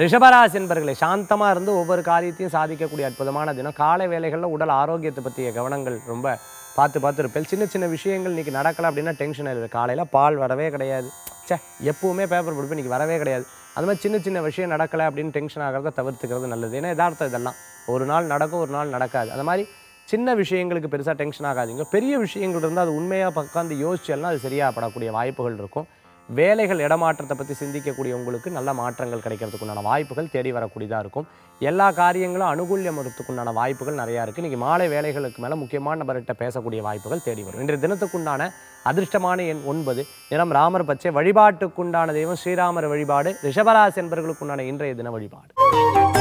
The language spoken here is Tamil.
ரிஷபராசி என்பர்களை சாந்தமாக இருந்து ஒவ்வொரு காரியத்தையும் சாதிக்கக்கூடிய அற்புதமான தினம் காலை வேலைகளில் உடல் ஆரோக்கியத்தை பற்றிய கவனங்கள் ரொம்ப பார்த்து பார்த்து இருப்பேன் சின்ன சின்ன விஷயங்கள் இன்றைக்கி நடக்கலை அப்படின்னா டென்ஷன் ஆயிடுது காலையில் பால் வரவே கிடையாது ச்சே எப்பவுமே பேப்பர் படிப்பு இன்றைக்கி வரவே கிடையாது அது மாதிரி சின்ன சின்ன விஷயம் நடக்கலை அப்படின்னு டென்ஷன் ஆகிறத தவிர்த்துக்கிறது நல்லது ஏன்னா யதார்த்தம் இதெல்லாம் ஒரு நாள் நடக்கும் ஒரு நாள் நடக்காது அந்த மாதிரி சின்ன விஷயங்களுக்கு பெருசாக டென்ஷன் ஆகாதீங்க பெரிய விஷயங்கள் இருந்தால் அது உண்மையாக உட்காந்து யோசிச்சல்னா அது சரியாக படக்கூடிய வாய்ப்புகள் இருக்கும் வேலைகள் இடமாற்றத்தை பற்றி சிந்திக்கக்கூடிய உங்களுக்கு நல்ல மாற்றங்கள் கிடைக்கிறதுக்குண்டான வாய்ப்புகள் தேடி வரக்கூடியதாக இருக்கும் எல்லா காரியங்களும் அனுகூல்யம் வரத்துக்குண்டான வாய்ப்புகள் நிறையா இருக்குது இன்றைக்கி மாலை வேலைகளுக்கு மேலே முக்கியமான நபர்கிட்ட பேசக்கூடிய வாய்ப்புகள் தேடி வரும் இன்றைய தினத்துக்குண்டான அதிர்ஷ்டமான எண் ஒன்பது நிறம் ராமர் பச்சை வழிபாட்டுக்குண்டான தெய்வம் ஸ்ரீராமர் வழிபாடு ரிஷபராசி என்பவர்களுக்குண்டான இன்றைய தின வழிபாடு